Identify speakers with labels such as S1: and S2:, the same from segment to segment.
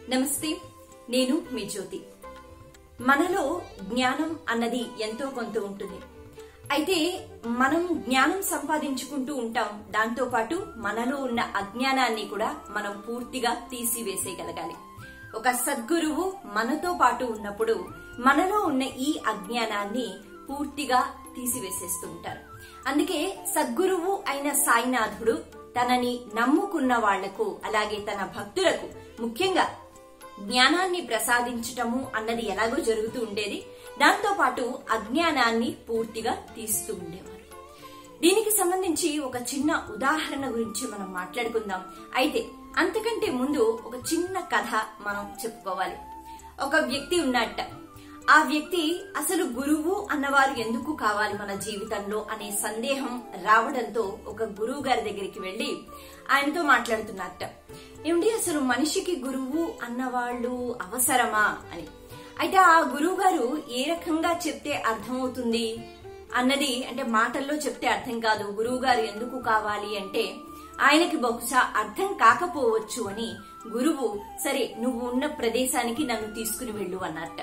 S1: నమస్తే నేను మీ జ్యోతి మనలో జ్ఞానం అన్నది ఎంతో కొంత ఉంటుంది అయితే మనం జ్ఞానం సంపాదించుకుంటూ ఉంటాం దాంతో పాటు మనలో ఉన్న అజ్ఞానాన్ని కూడా మనం పూర్తిగా తీసివేసేయగలగాలి ఒక సద్గురువు మనతో పాటు ఉన్నప్పుడు మనలో ఉన్న ఈ అజ్ఞానాన్ని పూర్తిగా తీసివేసేస్తూ ఉంటారు అందుకే సద్గురువు అయిన సాయినాథుడు తనని నమ్ముకున్న వాళ్లకు అలాగే తన భక్తులకు ముఖ్యంగా జ్ఞానాన్ని ప్రసాదించటము అన్నది ఎలాగో జరుగుతూ ఉండేది దాంతో పాటు అజ్ఞానాన్ని పూర్తిగా తీస్తూ ఉండేవారు దీనికి సంబంధించి ఒక చిన్న ఉదాహరణ గురించి మనం మాట్లాడుకుందాం అయితే అంతకంటే ముందు ఒక చిన్న కథ మనం చెప్పుకోవాలి ఒక వ్యక్తి ఉన్నట్ట ఆ వ్యక్తి అసలు గురువు అన్నవారు ఎందుకు కావాలి మన జీవితంలో అనే సందేహం రావడంతో ఒక గురువు గారి దగ్గరికి వెళ్లి ఆయనతో మాట్లాడుతున్నట్ట ఏమిటి అసలు మనిషికి గురువు అన్నవాళ్ళు అవసరమా అని అయితే ఆ గురువు గారు ఏ రకంగా చెప్తే అర్థమవుతుంది అన్నది అంటే మాటల్లో చెప్తే అర్థం కాదు గురువు గారు ఎందుకు కావాలి అంటే ఆయనకి బహుశా అర్థం కాకపోవచ్చు అని గురువు సరే నువ్వు ఉన్న ప్రదేశానికి నన్ను తీసుకుని వెళ్ళు అన్నట్ట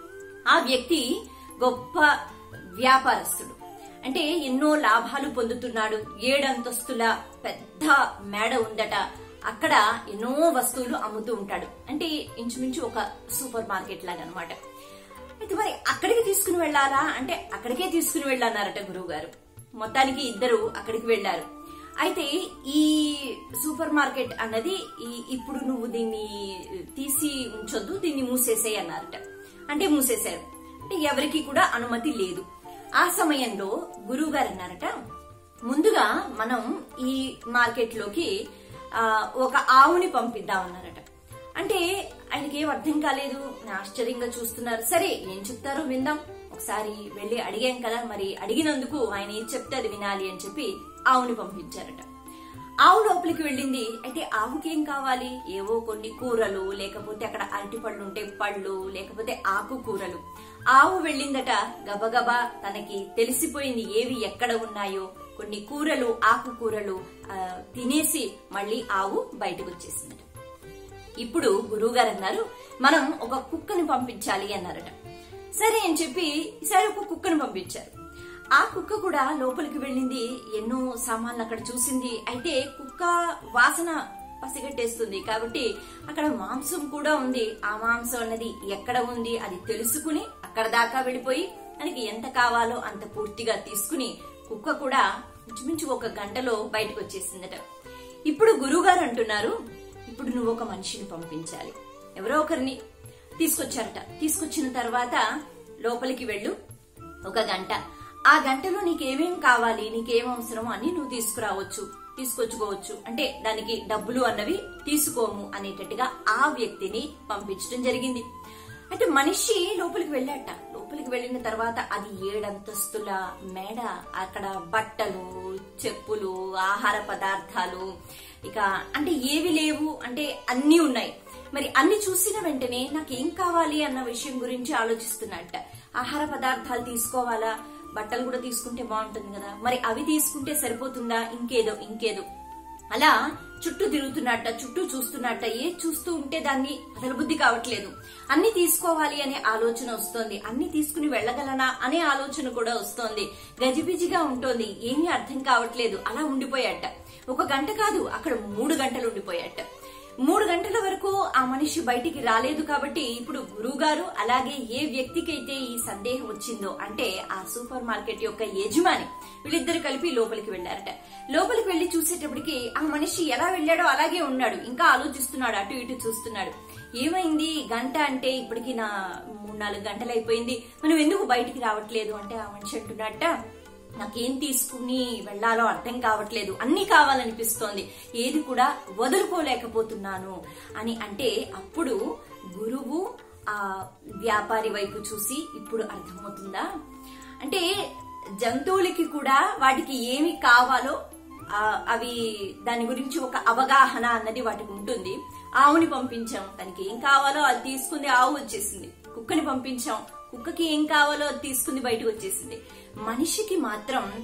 S1: ఆ వ్యక్తి గొప్ప వ్యాపారస్తుడు అంటే ఎన్నో లాభాలు పొందుతున్నాడు ఏడంతస్తుల పెద్ద మేడ ఉందట అక్కడ ఎన్నో వస్తువులు అమ్ముతూ ఉంటాడు అంటే ఇంచుమించు ఒక సూపర్ మార్కెట్ లాగా అనమాట అయితే మరి అక్కడికి తీసుకుని వెళ్ళాలా అంటే అక్కడికే తీసుకుని వెళ్ళన్నారట గురువు గారు మొత్తానికి ఇద్దరు అక్కడికి వెళ్లారు అయితే ఈ సూపర్ మార్కెట్ అన్నది ఈ- ఇప్పుడు నువ్వు దీన్ని తీసి ఉంచొద్దు దీన్ని మూసేసేయి అన్నారట అంటే మూసేశారు అంటే ఎవరికి కూడా అనుమతి లేదు ఆ సమయంలో గురువు గారు అన్నారట ముందుగా మనం ఈ మార్కెట్ లోకి ఆ, ఒక ఆవుని పంపిద్దామన్నారట అంటే ఆయనకి ఏం అర్థం కాలేదు ఆశ్చర్యంగా చూస్తున్నారు సరే ఏం చెప్తారో విందాం ఒకసారి వెళ్ళి అడిగాం కదా మరి అడిగినందుకు ఆయన ఏం చెప్తే అది వినాలి అని చెప్పి ఆవుని పంపించారట ఆవు లోపలికి వెళ్ళింది అయితే ఆవుకి ఏం కావాలి ఏవో కొన్ని కూరలు లేకపోతే అక్కడ అరటి పళ్ళు ఉంటే పళ్ళు లేకపోతే ఆకుకూరలు ఆవు వెళ్ళిందట గబగబా తనకి తెలిసిపోయింది ఏవి ఎక్కడ ఉన్నాయో కొన్ని కూరలు ఆకుకూరలు ఆ, తినేసి మళ్ళీ ఆవు బయటకు వచ్చేసిందట ఇప్పుడు గురువుగారు అన్నారు మనం ఒక కుక్కని పంపించాలి అన్నారట సరే అని చెప్పి సరే ఒక కుక్కను పంపించారు ఆ కుక్క కూడా లోపలికి వెళ్ళింది ఎన్నో సామాన్లు అక్కడ చూసింది అయితే కుక్క వాసన పసిగట్టేస్తుంది కాబట్టి అక్కడ మాంసం కూడా ఉంది ఆ మాంసం అన్నది ఎక్కడ ఉంది అది తెలుసుకుని అక్కడ దాకా వెళ్ళిపోయి మనకి ఎంత కావాలో అంత పూర్తిగా తీసుకుని కుక్క కూడా ఇంచుమించు ఒక గంటలో బయటకు వచ్చేసిందట ఇప్పుడు గురువుగారు అంటున్నారు ఇప్పుడు నువ్వు ఒక మనిషిని పంపించాలి ఎవరో ఒకరిని తీసుకొచ్చారట తీసుకొచ్చిన తర్వాత లోపలికి వెళ్ళు ఒక గంట ఆ గంటలో నీకేమేం కావాలి నీకేం అవసరమో అని నువ్వు తీసుకురావచ్చు తీసుకొచ్చుకోవచ్చు అంటే దానికి డబ్బులు అన్నవి తీసుకోము అనేటట్టుగా ఆ వ్యక్తిని పంపించడం జరిగింది అయితే మనిషి లోపలికి వెళ్ళాట లోపలికి వెళ్ళిన తర్వాత అది ఏడంతస్తుల మేడ అక్కడ బట్టలు చెప్పులు ఆహార పదార్థాలు ఇక అంటే ఏవి లేవు అంటే అన్ని ఉన్నాయి మరి అన్ని చూసిన వెంటనే నాకేం కావాలి అన్న విషయం గురించి ఆలోచిస్తున్నట్ట ఆహార పదార్థాలు తీసుకోవాలా బట్టలు కూడా తీసుకుంటే బాగుంటుంది కదా మరి అవి తీసుకుంటే సరిపోతుందా ఇంకేదో ఇంకేదో అలా చుట్టూ తిరుగుతున్నట్ట చుట్టూ చూస్తున్నట్ట ఏ చూస్తూ ఉంటే దాన్ని అసలు బుద్ధి కావట్లేదు అన్ని తీసుకోవాలి అనే ఆలోచన వస్తోంది అన్ని తీసుకుని వెళ్ళగలనా అనే ఆలోచన కూడా వస్తోంది గజిబిజిగా ఉంటోంది ఏమీ అర్థం కావట్లేదు అలా ఉండిపోయాట ఒక గంట కాదు అక్కడ మూడు గంటలు ఉండిపోయాట మూడు గంటల వరకు ఆ మనిషి బయటికి రాలేదు కాబట్టి ఇప్పుడు గురువు గారు అలాగే ఏ వ్యక్తికైతే ఈ సందేహం వచ్చిందో అంటే ఆ సూపర్ మార్కెట్ యొక్క యజమాని వీళ్ళిద్దరు కలిపి లోపలికి వెళ్లారట లోపలికి వెళ్లి చూసేటప్పటికి ఆ మనిషి ఎలా వెళ్ళాడో అలాగే ఉన్నాడు ఇంకా ఆలోచిస్తున్నాడు అటు ఇటు చూస్తున్నాడు ఏమైంది గంట అంటే ఇప్పటికి నా మూడు నాలుగు గంటలు అయిపోయింది మనం ఎందుకు బయటికి రావట్లేదు అంటే ఆ మనిషి అంటున్నట్ట నాకేం తీసుకుని వెళ్లాలో అర్థం కావట్లేదు అన్ని కావాలనిపిస్తోంది ఏది కూడా వదులుకోలేకపోతున్నాను అని అంటే అప్పుడు గురువు ఆ వ్యాపారి వైపు చూసి ఇప్పుడు అర్థమవుతుందా అంటే జంతువులకి కూడా వాటికి ఏమి కావాలో ఆ, అవి దాని గురించి ఒక అవగాహన అన్నది వాటికి ఉంటుంది ఆవుని పంపించాం తనకి ఏం కావాలో అది తీసుకుంది ఆవు వచ్చేసింది కుక్కని పంపించాం కుక్కకి ఏం కావాలో అది తీసుకుంది బయటకు వచ్చేసింది మనిషికి మాత్రం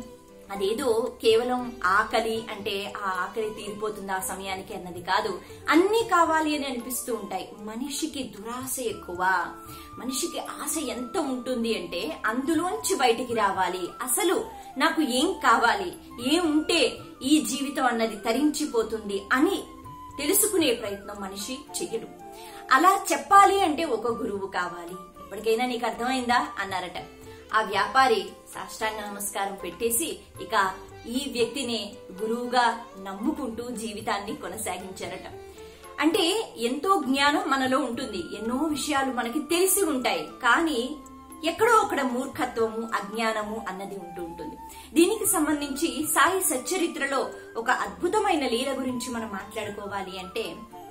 S1: అదేదో కేవలం ఆకలి అంటే ఆ ఆకలి తీరిపోతుంది ఆ సమయానికి అన్నది కాదు అన్నీ కావాలి అని అనిపిస్తూ ఉంటాయి మనిషికి దురాశ ఎక్కువ మనిషికి ఆశ ఎంత ఉంటుంది అంటే అందులోంచి బయటికి రావాలి అసలు నాకు ఏం కావాలి ఏం ఉంటే ఈ జీవితం అన్నది తరించిపోతుంది అని తెలుసుకునే ప్రయత్నం మనిషి చెయ్యడు అలా చెప్పాలి అంటే ఒక గురువు కావాలి ఇప్పటికైనా నీకు అర్థమైందా అన్నారట ఆ వ్యాపారి సాష్టాంగ నమస్కారం పెట్టేసి ఇక ఈ వ్యక్తిని గురువుగా నమ్ముకుంటూ జీవితాన్ని కొనసాగించారట అంటే ఎంతో జ్ఞానం మనలో ఉంటుంది ఎన్నో విషయాలు మనకి తెలిసి ఉంటాయి కానీ ఎక్కడో అక్కడ మూర్ఖత్వము అజ్ఞానము అన్నది ఉంటూ ఉంటుంది దీనికి సంబంధించి సాయి సచ్చరిత్రలో ఒక అద్భుతమైన లీల గురించి మనం మాట్లాడుకోవాలి అంటే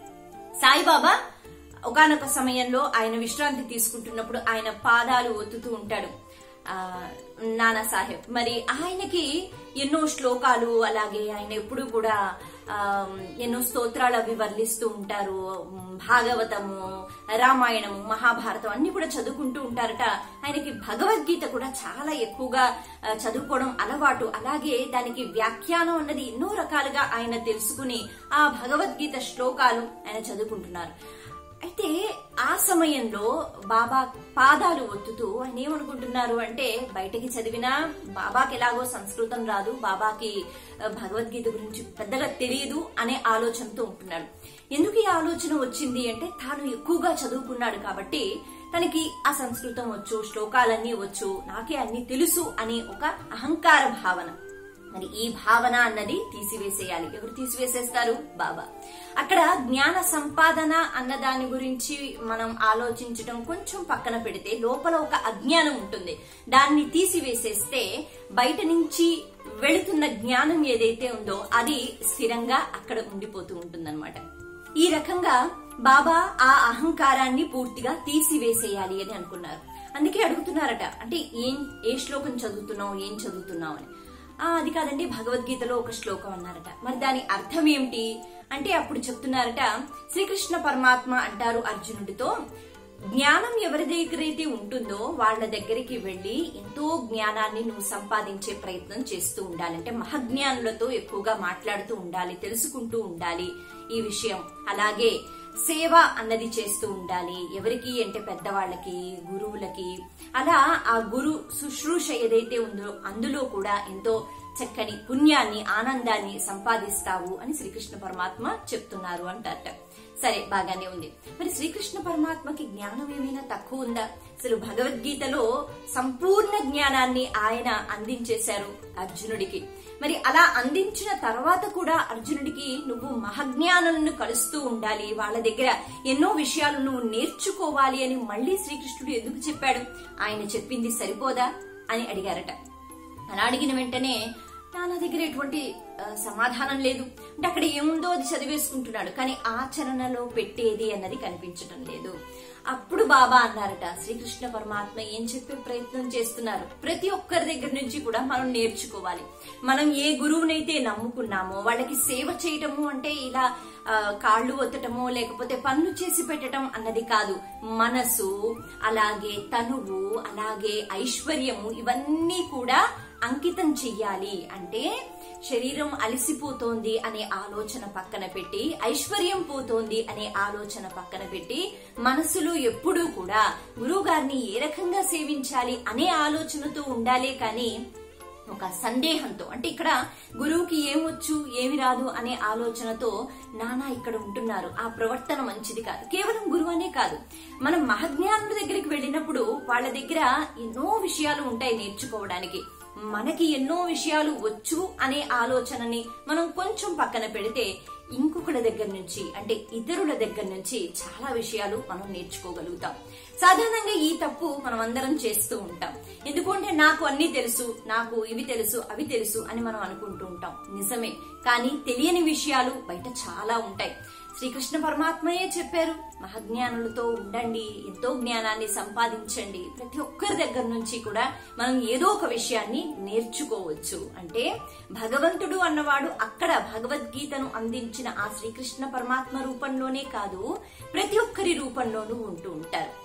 S1: సాయిబాబా ఒకనొక సమయంలో ఆయన విశ్రాంతి తీసుకుంటున్నప్పుడు ఆయన పాదాలు ఒత్తుతూ ఉంటాడు ఆ, నానా సాహెబ్ మరి ఆయనకి ఎన్నో శ్లోకాలు అలాగే ఆయన ఎప్పుడు కూడా ఆ, ఎన్నో స్తోత్రాలు అవి వర్ణిస్తూ ఉంటారు ఉమ్, భాగవతము రామాయణము మహాభారతం అన్ని కూడా చదువుకుంటూ ఉంటారట ఆయనకి భగవద్గీత కూడా చాలా ఎక్కువగా ఆ, చదువుకోవడం అలవాటు అలాగే దానికి వ్యాఖ్యానం అన్నది ఎన్నో రకాలుగా ఆయన తెలుసుకుని ఆ భగవద్గీత శ్లోకాలు ఆయన చదువుకుంటున్నారు అయితే ఆ సమయంలో బాబా పాదాలు ఒత్తుతూ ఆయన ఏమనుకుంటున్నారు అంటే బయటకి చదివినా బాబాకి ఎలాగో సంస్కృతం రాదు బాబాకి ఆ, భగవద్గీత గురించి పెద్దగా తెలియదు అనే ఆలోచనతో ఉంటున్నాడు ఎందుకు ఈ ఆలోచన వచ్చింది అంటే తాను ఎక్కువగా చదువుకున్నాడు కాబట్టి తనకి ఆ సంస్కృతం వచ్చు శ్లోకాలన్నీ వచ్చు నాకే అన్ని తెలుసు అనే ఒక అహంకార భావన మరి ఈ భావన అన్నది తీసివేసేయాలి ఎవరు తీసివేసేస్తారు బాబా అక్కడ జ్ఞాన సంపాదన అన్న దాని గురించి మనం ఆలోచించడం కొంచెం పక్కన పెడితే లోపల ఒక అజ్ఞానం ఉంటుంది దాన్ని తీసివేసేస్తే బయట నుంచి వెళుతున్న జ్ఞానం ఏదైతే ఉందో అది స్థిరంగా అక్కడ ఉండిపోతూ ఉంటుందన్నమాట ఈ రకంగా బాబా ఆ అహంకారాన్ని పూర్తిగా తీసివేసేయాలి అని అనుకున్నారు అందుకే అడుగుతున్నారట అంటే ఏం ఏ శ్లోకం చదువుతున్నావు ఏం చదువుతున్నావు అని ఆ అది కాదండి భగవద్గీతలో ఒక శ్లోకం అన్నారట మరి దాని అర్థం ఏమిటి అంటే అప్పుడు చెప్తున్నారట శ్రీకృష్ణ పరమాత్మ అంటారు అర్జునుడితో జ్ఞానం ఎవరి దగ్గరైతే ఉంటుందో వాళ్ళ దగ్గరికి వెళ్లి ఎంతో జ్ఞానాన్ని నువ్వు సంపాదించే ప్రయత్నం చేస్తూ ఉండాలి అంటే మహజ్ఞానులతో ఎక్కువగా మాట్లాడుతూ ఉండాలి తెలుసుకుంటూ ఉండాలి ఈ విషయం అలాగే సేవ అన్నది చేస్తూ ఉండాలి ఎవరికి అంటే పెద్దవాళ్ళకి గురువులకి అలా ఆ గురు శుశ్రూష ఏదైతే ఉందో అందులో కూడా ఎంతో చక్కని పుణ్యాన్ని ఆనందాన్ని సంపాదిస్తావు అని శ్రీకృష్ణ పరమాత్మ చెప్తున్నారు అంటారట సరే బాగానే ఉంది మరి శ్రీకృష్ణ పరమాత్మకి జ్ఞానం ఏమైనా తక్కువ ఉందా అసలు భగవద్గీతలో సంపూర్ణ జ్ఞానాన్ని ఆయన అందించేశారు అర్జునుడికి మరి అలా అందించిన తర్వాత కూడా అర్జునుడికి నువ్వు మహజ్ఞానులను కలుస్తూ ఉండాలి వాళ్ళ దగ్గర ఎన్నో విషయాలు నువ్వు నేర్చుకోవాలి అని మళ్ళీ శ్రీకృష్ణుడు ఎందుకు చెప్పాడు ఆయన చెప్పింది సరిపోదా అని అడిగారట అలా అడిగిన వెంటనే నా దగ్గర ఎటువంటి ఆ, సమాధానం లేదు అంటే అక్కడ ఏముందో అది చదివేసుకుంటున్నాడు కానీ ఆచరణలో పెట్టేది అన్నది కనిపించడం లేదు అప్పుడు బాబా అన్నారట శ్రీకృష్ణ పరమాత్మ ఏం చెప్పే ప్రయత్నం చేస్తున్నారు ప్రతి ఒక్కరి దగ్గర నుంచి కూడా మనం నేర్చుకోవాలి మనం ఏ గురువునైతే నమ్ముకున్నామో వాళ్ళకి సేవ చేయటము అంటే ఇలా ఆ, కాళ్ళు ఒత్తటమో లేకపోతే పనులు చేసి పెట్టడం అన్నది కాదు మనసు అలాగే తనువు అలాగే ఐశ్వర్యము ఇవన్నీ కూడా అంకితం చెయ్యాలి అంటే శరీరం అలసిపోతోంది అనే ఆలోచన పక్కన పెట్టి ఐశ్వర్యం పోతోంది అనే ఆలోచన పక్కన పెట్టి మనసులో ఎప్పుడూ కూడా గురువు గారిని ఏ రకంగా సేవించాలి అనే ఆలోచనతో ఉండాలే కానీ ఒక సందేహంతో అంటే ఇక్కడ గురువుకి ఏమొచ్చు ఏమి రాదు అనే ఆలోచనతో నానా ఇక్కడ ఉంటున్నారు ఆ ప్రవర్తన మంచిది కాదు కేవలం గురువు అనే కాదు మనం మహజ్ఞానుల దగ్గరికి వెళ్ళినప్పుడు వాళ్ళ దగ్గర ఎన్నో విషయాలు ఉంటాయి నేర్చుకోవడానికి మనకి ఎన్నో విషయాలు వచ్చు అనే ఆలోచనని మనం కొంచెం పక్కన పెడితే ఇంకొకళ్ళ దగ్గర నుంచి అంటే ఇతరుల దగ్గర నుంచి చాలా విషయాలు మనం నేర్చుకోగలుగుతాం సాధారణంగా ఈ తప్పు మనం అందరం చేస్తూ ఉంటాం ఎందుకంటే నాకు అన్ని తెలుసు నాకు ఇవి తెలుసు అవి తెలుసు అని మనం అనుకుంటూ ఉంటాం నిజమే కానీ తెలియని విషయాలు బయట చాలా ఉంటాయి శ్రీకృష్ణ పరమాత్మయే చెప్పారు మహజ్ఞానులతో ఉండండి ఎంతో జ్ఞానాన్ని సంపాదించండి ప్రతి ఒక్కరి దగ్గర నుంచి కూడా మనం ఏదో ఒక విషయాన్ని నేర్చుకోవచ్చు అంటే భగవంతుడు అన్నవాడు అక్కడ భగవద్గీతను అందించిన ఆ శ్రీకృష్ణ పరమాత్మ రూపంలోనే కాదు ప్రతి ఒక్కరి రూపంలోనూ ఉంటూ ఉంటారు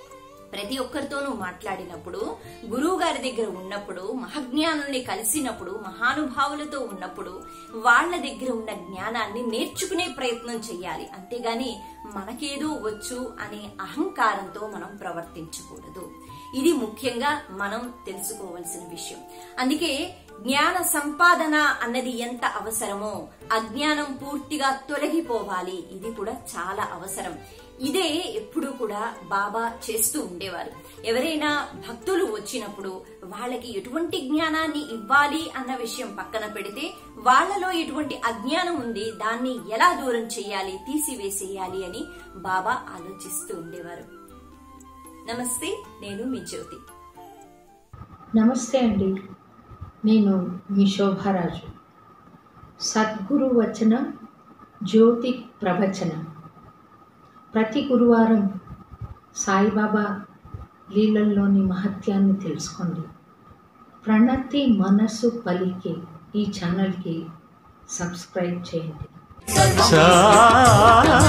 S1: ప్రతి ఒక్కరితోనూ మాట్లాడినప్పుడు గురువు గారి దగ్గర ఉన్నప్పుడు మహాజ్ఞానుల్ని కలిసినప్పుడు మహానుభావులతో ఉన్నప్పుడు వాళ్ళ దగ్గర ఉన్న జ్ఞానాన్ని నేర్చుకునే ప్రయత్నం చేయాలి అంతేగాని మనకేదో వచ్చు అనే అహంకారంతో మనం ప్రవర్తించకూడదు ఇది ముఖ్యంగా మనం తెలుసుకోవలసిన విషయం అందుకే జ్ఞాన సంపాదన అన్నది ఎంత అవసరమో అజ్ఞానం పూర్తిగా తొలగిపోవాలి ఇది కూడా చాలా అవసరం ఇదే ఎప్పుడు కూడా బాబా చేస్తూ ఉండేవారు ఎవరైనా భక్తులు వచ్చినప్పుడు వాళ్ళకి ఎటువంటి జ్ఞానాన్ని ఇవ్వాలి అన్న విషయం పక్కన పెడితే వాళ్ళలో ఎటువంటి అజ్ఞానం ఉంది దాన్ని ఎలా దూరం చేయాలి తీసివేసేయాలి అని బాబా ఆలోచిస్తూ ఉండేవారు నమస్తే నేను మీ జ్యోతి
S2: నమస్తే అండి నేను మీ శోభారాజు సద్గురు వచనం జ్యోతి ప్రవచనం ప్రతి గురువారం సాయిబాబా లీలల్లోని మహత్యాన్ని తెలుసుకోండి ప్రణతి మనసు పలికే ఈ ఛానల్కి సబ్స్క్రైబ్ చేయండి
S3: సాయి